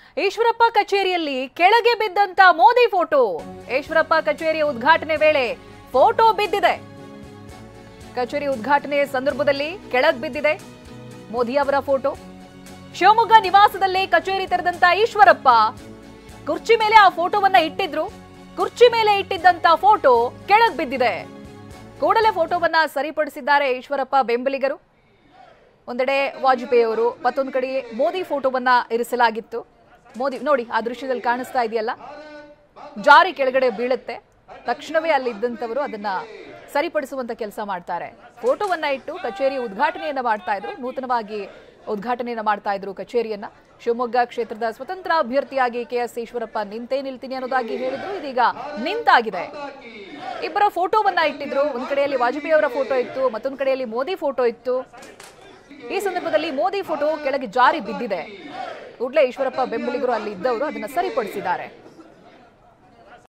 ಈಶ್ವರಪ್ಪ ಕಚೇರಿಯಲ್ಲಿ ಕೆಳಗೆ ಬಿದ್ದಂತ ಮೋದಿ ಫೋಟೋ ಈಶ್ವರಪ್ಪ ಕಚೇರಿಯ ಉದ್ಘಾಟನೆ ವೇಳೆ ಫೋಟೋ ಬಿದ್ದಿದೆ ಕಚೇರಿ ಉದ್ಘಾಟನೆ ಸಂದರ್ಭದಲ್ಲಿ ಕೆಳಗ್ ಬಿದ್ದಿದೆ ಮೋದಿ ಅವರ ಫೋಟೋ ಶಿವಮೊಗ್ಗ ನಿವಾಸದಲ್ಲೇ ಕಚೇರಿ ತೆರೆದಂತ ಈಶ್ವರಪ್ಪ ಕುರ್ಚಿ ಮೇಲೆ ಆ ಫೋಟೋವನ್ನ ಇಟ್ಟಿದ್ರು ಕುರ್ಚಿ ಮೇಲೆ ಇಟ್ಟಿದ್ದಂತ ಫೋಟೋ ಕೆಳಗ್ ಬಿದ್ದಿದೆ ಕೂಡಲೇ ಫೋಟೋವನ್ನ ಸರಿಪಡಿಸಿದ್ದಾರೆ ಈಶ್ವರಪ್ಪ ಬೆಂಬಲಿಗರು ಒಂದೆಡೆ ವಾಜಪೇಯಿ ಅವರು ಮತ್ತೊಂದು ಕಡೆ ಮೋದಿ ಫೋಟೋವನ್ನ ಇರಿಸಲಾಗಿತ್ತು ಮೋದಿ ನೋಡಿ ಆ ದೃಶ್ಯದಲ್ಲಿ ಕಾಣಿಸ್ತಾ ಇದೆಯಲ್ಲ ಜಾರಿ ಕೆಳಗಡೆ ಬೀಳುತ್ತೆ ತಕ್ಷಣವೇ ಅಲ್ಲಿದ್ದಂಥವರು ಅದನ್ನ ಸರಿಪಡಿಸುವಂತ ಕೆಲಸ ಮಾಡ್ತಾರೆ ಫೋಟೋವನ್ನ ಇಟ್ಟು ಕಚೇರಿ ಉದ್ಘಾಟನೆಯನ್ನ ಮಾಡ್ತಾ ಇದ್ರು ನೂತನವಾಗಿ ಉದ್ಘಾಟನೆಯನ್ನ ಮಾಡ್ತಾ ಇದ್ರು ಕಚೇರಿಯನ್ನ ಶಿವಮೊಗ್ಗ ಕ್ಷೇತ್ರದ ಸ್ವತಂತ್ರ ಅಭ್ಯರ್ಥಿಯಾಗಿ ಕೆ ಎಸ್ ಈಶ್ವರಪ್ಪ ನಿಂತೇ ನಿಲ್ತೀನಿ ಅನ್ನೋದಾಗಿ ಹೇಳಿದ್ರು ಇದೀಗ ನಿಂತಾಗಿದೆ ಇಬ್ಬರ ಫೋಟೋವನ್ನ ಇಟ್ಟಿದ್ರು ಒಂದ್ ಕಡೆಯಲ್ಲಿ ವಾಜಪೇಯಿ ಅವರ ಫೋಟೋ ಇತ್ತು ಮತ್ತೊಂದ್ ಕಡೆಯಲ್ಲಿ ಮೋದಿ ಫೋಟೋ ಇತ್ತು ಈ ಸಂದರ್ಭದಲ್ಲಿ ಮೋದಿ ಫೋಟೋ ಕೆಳಗೆ ಜಾರಿ ಬಿದ್ದಿದೆ ಕೂಡಲೇ ಈಶ್ವರಪ್ಪ ಬೆಂಬಲಿಗರು ಅಲ್ಲಿ ಇದ್ದವರು ಅದನ್ನ ಸರಿಪಡಿಸಿದ್ದಾರೆ